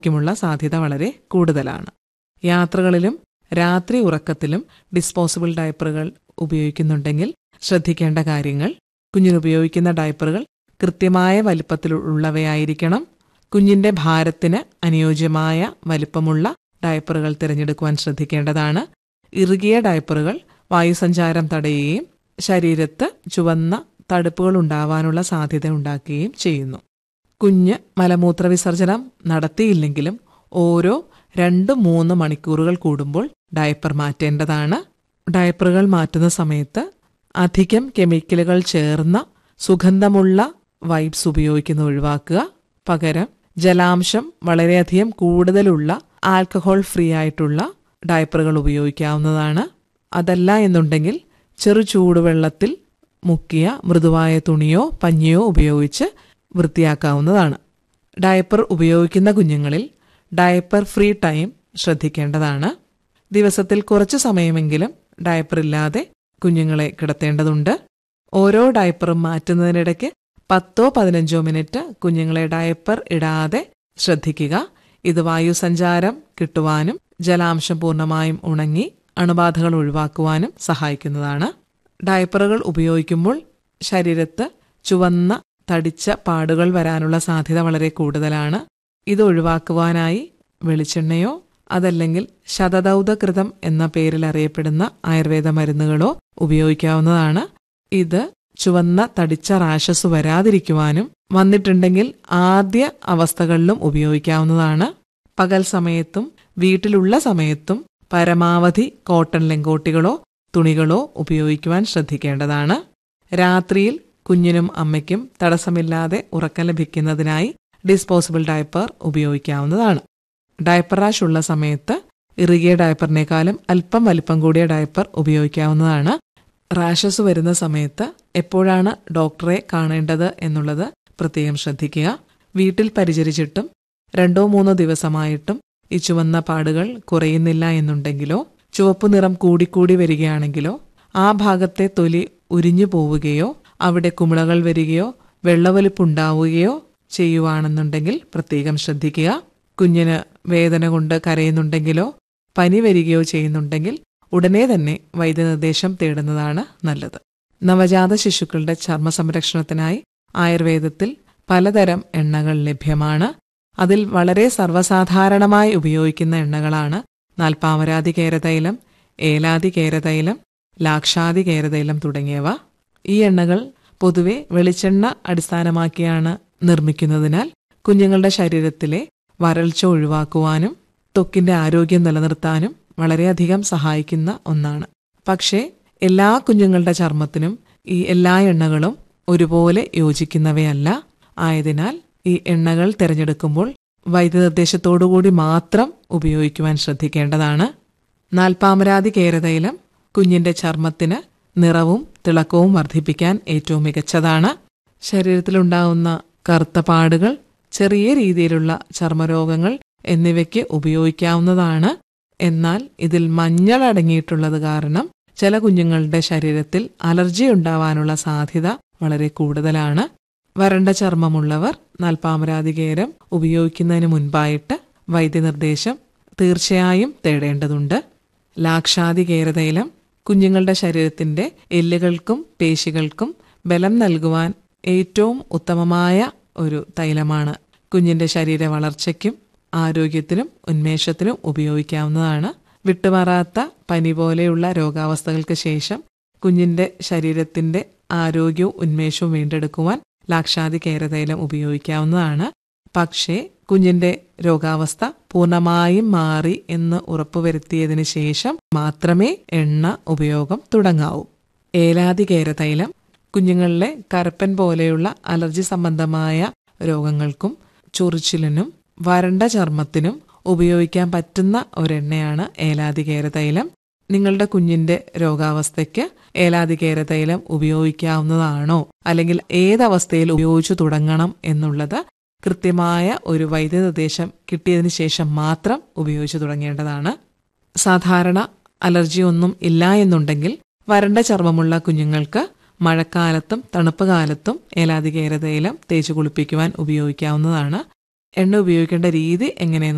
ക്കുമുള്ള സാധ്യത വളരെ കൂടുതലാണ് യാത്രകളിലും രാത്രി ഉറക്കത്തിലും ഡിസ്പോസിബിൾ ഡയപ്പറുകൾ ഉപയോഗിക്കുന്നുണ്ടെങ്കിൽ ശ്രദ്ധിക്കേണ്ട കാര്യങ്ങൾ കുഞ്ഞിന് ഉപയോഗിക്കുന്ന ഡയപ്പറുകൾ കൃത്യമായ വലിപ്പത്തിലുള്ളവയായിരിക്കണം കുഞ്ഞിന്റെ ഭാരത്തിന് അനുയോജ്യമായ വലിപ്പമുള്ള ഡയപ്പറുകൾ തിരഞ്ഞെടുക്കുവാൻ ശ്രദ്ധിക്കേണ്ടതാണ് ഇറുകിയ ഡയപ്പറുകൾ വായുസഞ്ചാരം തടയുകയും ശരീരത്ത് ചുവന്ന തടുപ്പുകൾ ഉണ്ടാവാനുള്ള സാധ്യത ഉണ്ടാക്കുകയും ചെയ്യുന്നു കുഞ്ഞ് മലമൂത്ര വിസർജനം നടത്തിയില്ലെങ്കിലും ഓരോ രണ്ട് മൂന്ന് മണിക്കൂറുകൾ കൂടുമ്പോൾ ഡയപ്പർ മാറ്റേണ്ടതാണ് ഡയപ്പറുകൾ മാറ്റുന്ന സമയത്ത് അധികം കെമിക്കലുകൾ ചേർന്ന സുഗന്ധമുള്ള വൈബ്സ് ഉപയോഗിക്കുന്നത് ഒഴിവാക്കുക പകരം ജലാംശം വളരെയധികം കൂടുതലുള്ള ആൽക്കഹോൾ ഫ്രീ ആയിട്ടുള്ള ഡയപ്പറുകൾ ഉപയോഗിക്കാവുന്നതാണ് അതല്ല എന്നുണ്ടെങ്കിൽ ചെറു ചൂടുവെള്ളത്തിൽ മുക്കിയ മൃദുവായ തുണിയോ പഞ്ഞിയോ ഉപയോഗിച്ച് വൃത്തിയാക്കാവുന്നതാണ് ഡയപ്പർ ഉപയോഗിക്കുന്ന കുഞ്ഞുങ്ങളിൽ ഡയപ്പർ ഫ്രീ ടൈം ശ്രദ്ധിക്കേണ്ടതാണ് ദിവസത്തിൽ കുറച്ചു സമയമെങ്കിലും ഡയപ്പർ ഇല്ലാതെ കുഞ്ഞുങ്ങളെ കിടത്തേണ്ടതുണ്ട് ഓരോ ഡയപ്പറും മാറ്റുന്നതിനിടയ്ക്ക് പത്തോ പതിനഞ്ചോ മിനിറ്റ് കുഞ്ഞുങ്ങളെ ഡയപ്പർ ഇടാതെ ശ്രദ്ധിക്കുക ഇത് വായുസഞ്ചാരം കിട്ടുവാനും ജലാംശം പൂർണ്ണമായും ഉണങ്ങി അണുബാധകൾ ഒഴിവാക്കുവാനും സഹായിക്കുന്നതാണ് ഡയപ്പറുകൾ ഉപയോഗിക്കുമ്പോൾ ശരീരത്ത് ചുവന്ന തടിച്ച പാടുകൾ വരാനുള്ള സാധ്യത വളരെ കൂടുതലാണ് ഇത് ഒഴിവാക്കുവാനായി വെളിച്ചെണ്ണയോ അതല്ലെങ്കിൽ ശതദൗതകൃതം എന്ന പേരിൽ അറിയപ്പെടുന്ന ആയുർവേദ മരുന്നുകളോ ഉപയോഗിക്കാവുന്നതാണ് ഇത് ചുവന്ന തടിച്ച റാഷസ് വരാതിരിക്കുവാനും വന്നിട്ടുണ്ടെങ്കിൽ ആദ്യ അവസ്ഥകളിലും ഉപയോഗിക്കാവുന്നതാണ് പകൽ സമയത്തും വീട്ടിലുള്ള സമയത്തും പരമാവധി കോട്ടൺ ലെങ്കോട്ടികളോ തുണികളോ ഉപയോഗിക്കുവാൻ ശ്രദ്ധിക്കേണ്ടതാണ് രാത്രിയിൽ കുഞ്ഞിനും അമ്മയ്ക്കും തടസ്സമില്ലാതെ ഉറക്കം ലഭിക്കുന്നതിനായി ഡിസ്പോസിബിൾ ഡയപ്പർ ഉപയോഗിക്കാവുന്നതാണ് ഡയപ്പർ റാഷ് ഉള്ള സമയത്ത് ഇറുകിയ ഡയപ്പറിനേക്കാളും അല്പം വലിപ്പം കൂടിയ ഡയപ്പർ ഉപയോഗിക്കാവുന്നതാണ് റാഷസ് വരുന്ന സമയത്ത് എപ്പോഴാണ് ഡോക്ടറെ കാണേണ്ടത് എന്നുള്ളത് പ്രത്യേകം ശ്രദ്ധിക്കുക വീട്ടിൽ പരിചരിച്ചിട്ടും രണ്ടോ മൂന്നോ ദിവസമായിട്ടും ഈ ചുവന്ന പാടുകൾ കുറയുന്നില്ല എന്നുണ്ടെങ്കിലോ ചുവപ്പ് നിറം കൂടിക്കൂടി വരികയാണെങ്കിലോ ആ ഭാഗത്തെ തൊലി ഉരിഞ്ഞു പോവുകയോ അവിടെ കുമിളകൾ വരികയോ വെള്ളവലിപ്പുണ്ടാവുകയോ ചെയ്യുവാണെന്നുണ്ടെങ്കിൽ പ്രത്യേകം ശ്രദ്ധിക്കുക കുഞ്ഞിന് വേദന കൊണ്ട് കരയുന്നുണ്ടെങ്കിലോ പനി വരികയോ ചെയ്യുന്നുണ്ടെങ്കിൽ ഉടനെ തന്നെ വൈദ്യനിർദ്ദേശം തേടുന്നതാണ് നല്ലത് നവജാത ശിശുക്കളുടെ ചർമ്മ സംരക്ഷണത്തിനായി ആയുർവേദത്തിൽ പലതരം എണ്ണകൾ ലഭ്യമാണ് അതിൽ വളരെ സർവ്വസാധാരണമായി ഉപയോഗിക്കുന്ന എണ്ണകളാണ് നാൽപ്പാമരാതി കേരതൈലം ഏലാതി കേരതൈലം ലാക്ഷാതി കേരതൈലം തുടങ്ങിയവ ഈ എണ്ണകൾ പൊതുവെ വെളിച്ചെണ്ണ അടിസ്ഥാനമാക്കിയാണ് നിർമ്മിക്കുന്നതിനാൽ കുഞ്ഞുങ്ങളുടെ ശരീരത്തിലെ വരൾച്ച ഒഴിവാക്കുവാനും ത്വക്കിന്റെ ആരോഗ്യം നിലനിർത്താനും വളരെയധികം സഹായിക്കുന്ന ഒന്നാണ് പക്ഷേ എല്ലാ കുഞ്ഞുങ്ങളുടെ ചർമ്മത്തിനും ഈ എല്ലാ എണ്ണകളും ഒരുപോലെ യോജിക്കുന്നവയല്ല ആയതിനാൽ ഈ എണ്ണകൾ തിരഞ്ഞെടുക്കുമ്പോൾ വൈദ്യനിർദ്ദേശത്തോടുകൂടി മാത്രം ഉപയോഗിക്കുവാൻ ശ്രദ്ധിക്കേണ്ടതാണ് നാൽപ്പാമരാതി കേരതൈലം കുഞ്ഞിന്റെ ചർമ്മത്തിന് നിറവും തിളക്കവും വർദ്ധിപ്പിക്കാൻ ഏറ്റവും മികച്ചതാണ് ശരീരത്തിലുണ്ടാവുന്ന കറുത്ത പാടുകൾ ചെറിയ രീതിയിലുള്ള ചർമ്മരോഗങ്ങൾ എന്നിവയ്ക്ക് ഉപയോഗിക്കാവുന്നതാണ് എന്നാൽ ഇതിൽ മഞ്ഞൾ അടങ്ങിയിട്ടുള്ളത് കാരണം ചില കുഞ്ഞുങ്ങളുടെ ശരീരത്തിൽ അലർജി ഉണ്ടാവാനുള്ള സാധ്യത വളരെ കൂടുതലാണ് വരണ്ട ചർമ്മമുള്ളവർ നാൽപ്പാമരാതികേരം ഉപയോഗിക്കുന്നതിന് മുൻപായിട്ട് വൈദ്യനിർദ്ദേശം തീർച്ചയായും തേടേണ്ടതുണ്ട് ലാക്ഷാതികേരതൈലം കുഞ്ഞുങ്ങളുടെ ശരീരത്തിന്റെ എല്ലുകൾക്കും പേശികൾക്കും ബലം നൽകുവാൻ ഏറ്റവും ഉത്തമമായ ഒരു തൈലമാണ് കുഞ്ഞിന്റെ ശരീര വളർച്ചയ്ക്കും ആരോഗ്യത്തിനും ഉന്മേഷത്തിനും ഉപയോഗിക്കാവുന്നതാണ് വിട്ടുമാറാത്ത പനി പോലെയുള്ള രോഗാവസ്ഥകൾക്ക് ശേഷം കുഞ്ഞിന്റെ ശരീരത്തിന്റെ ആരോഗ്യവും ഉന്മേഷവും വീണ്ടെടുക്കുവാൻ ലാക്ഷാതി കേരതൈലം ഉപയോഗിക്കാവുന്നതാണ് പക്ഷേ കുഞ്ഞിന്റെ രോഗാവസ്ഥ പൂർണ്ണമായും മാറി എന്ന് ഉറപ്പുവരുത്തിയതിനു ശേഷം മാത്രമേ എണ്ണ ഉപയോഗം തുടങ്ങാവൂ ഏലാതി കേരതൈലം കുഞ്ഞുങ്ങളിലെ കരപ്പൻ പോലെയുള്ള അലർജി സംബന്ധമായ രോഗങ്ങൾക്കും ചൊറിച്ചിലിനും വരണ്ട ചർമ്മത്തിനും ഉപയോഗിക്കാൻ പറ്റുന്ന ഒരെണ്ണയാണ് ഏലാതികേര തൈലം നിങ്ങളുടെ കുഞ്ഞിന്റെ രോഗാവസ്ഥയ്ക്ക് ഏലാതികേര തൈലം ഉപയോഗിക്കാവുന്നതാണോ അല്ലെങ്കിൽ ഏതവസ്ഥയിൽ ഉപയോഗിച്ചു തുടങ്ങണം എന്നുള്ളത് കൃത്യമായ ഒരു വൈദ്യനിർദ്ദേശം കിട്ടിയതിനു ശേഷം മാത്രം ഉപയോഗിച്ചു തുടങ്ങേണ്ടതാണ് സാധാരണ അലർജി ഒന്നും ഇല്ല എന്നുണ്ടെങ്കിൽ വരണ്ട ചർമ്മമുള്ള കുഞ്ഞുങ്ങൾക്ക് മഴക്കാലത്തും തണുപ്പ് കാലത്തും ഏലാതികേര തൈലം തേച്ചു കുളിപ്പിക്കുവാൻ ഉപയോഗിക്കാവുന്നതാണ് എണ്ണ ഉപയോഗിക്കേണ്ട രീതി എങ്ങനെയെന്ന്